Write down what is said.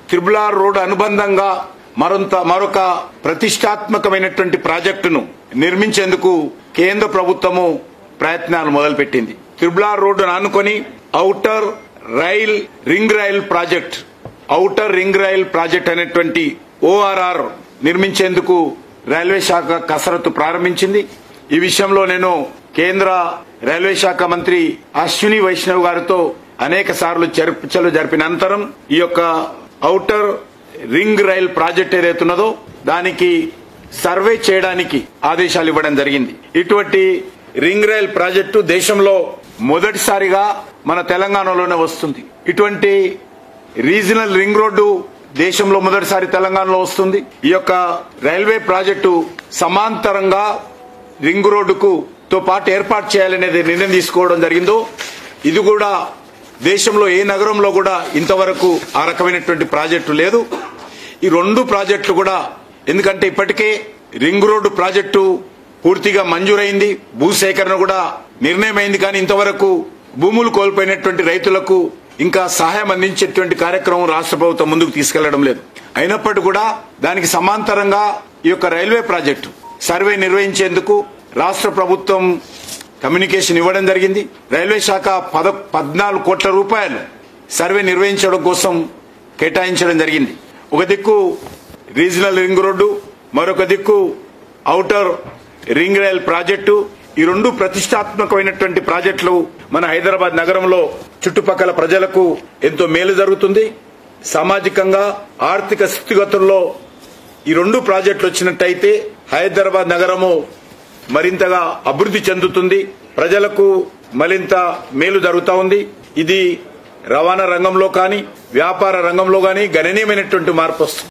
triple R road అనుబంధంగా మరొంత మరొక ప్రతిష్టాత్మకమైనటువంటి ప్రాజెక్టును నిర్మించేందుకు కేంద్ర ప్రభుత్వము ప్రయత్నాలు మొదలుపెట్టింది త్రిబుల్ ఆర్ రోడ్డును ఆనుకొని outer rail ring rail project outer ring rail project అనేటువంటి ఓఆర్ఆర్ నిర్మించేందుకు రైల్వే శాఖ కసరత్తు ప్రారంభించింది ఈ విషయంలో నేను కేంద్ర రైల్వే శాఖ మంత్రి అశ్విని వైష్ణవ్ గారితో అనేక సార్లు చర్చలు జరిపిన అనంతరం ఈ యొక్క ఔటర్ రింగ్ రైల్ ప్రాజెక్ట్ ఏదైతే ఉన్నదో దానికి సర్వే చేయడానికి ఆదేశాలు ఇవ్వడం జరిగింది ఇటువంటి రింగ్ రైల్ ప్రాజెక్టు దేశంలో మొదటిసారిగా మన తెలంగాణలోనే వస్తుంది ఇటువంటి రీజనల్ రింగ్ రోడ్డు దేశంలో మొదటిసారి తెలంగాణలో వస్తుంది ఈ యొక్క రైల్వే ప్రాజెక్టు సమాంతరంగా రింగ్ రోడ్డుకు తో పాటు ఏర్పాటు చేయాలనేది నిర్ణయం తీసుకోవడం జరిగిందో ఇది కూడా దేశంలో ఏ నగరంలో కూడా ఇంతవరకు ఆ రకమైనటువంటి ప్రాజెక్టు లేదు ఈ రెండు ప్రాజెక్టులు కూడా ఎందుకంటే ఇప్పటికే రింగ్ రోడ్డు ప్రాజెక్టు పూర్తిగా మంజూరైంది భూసేకరణ కూడా నిర్ణయమైంది కానీ ఇంతవరకు భూములు కోల్పోయినటువంటి రైతులకు ఇంకా సహాయం అందించేటువంటి కార్యక్రమం రాష్ట్ర ప్రభుత్వం ముందుకు తీసుకెళ్లడం లేదు అయినప్పటికీ కూడా దానికి సమాంతరంగా ఈ యొక్క రైల్వే ప్రాజెక్టు సర్వే నిర్వహించేందుకు రాష్ట్ర ప్రభుత్వం కమ్యూనికేషన్ ఇవ్వడం జరిగింది రైల్వే శాఖ పద పద్నాలుగు కోట్ల రూపాయలు సర్వే నిర్వహించడం కోసం కేటాయించడం జరిగింది ఒక దిక్కు రీజనల్ రింగ్ రోడ్డు మరొక దిక్కు ఔటర్ రింగ్ రైల్ ప్రాజెక్టు ఈ రెండు ప్రతిష్టాత్మకమైనటువంటి ప్రాజెక్టులు మన హైదరాబాద్ నగరంలో చుట్టుపక్కల ప్రజలకు ఎంతో మేలు జరుగుతుంది సామాజికంగా ఆర్థిక స్థితిగతుల్లో ఈ రెండు ప్రాజెక్టులు వచ్చినట్టయితే హైదరాబాద్ నగరము మరింతగా అభివృద్ధి చెందుతుంది ప్రజలకు మరింత మేలు జరుగుతా ఉంది ఇది రవాణా రంగంలో కానీ వ్యాపార రంగంలో కానీ గణనీయమైనటువంటి మార్పు వస్తుంది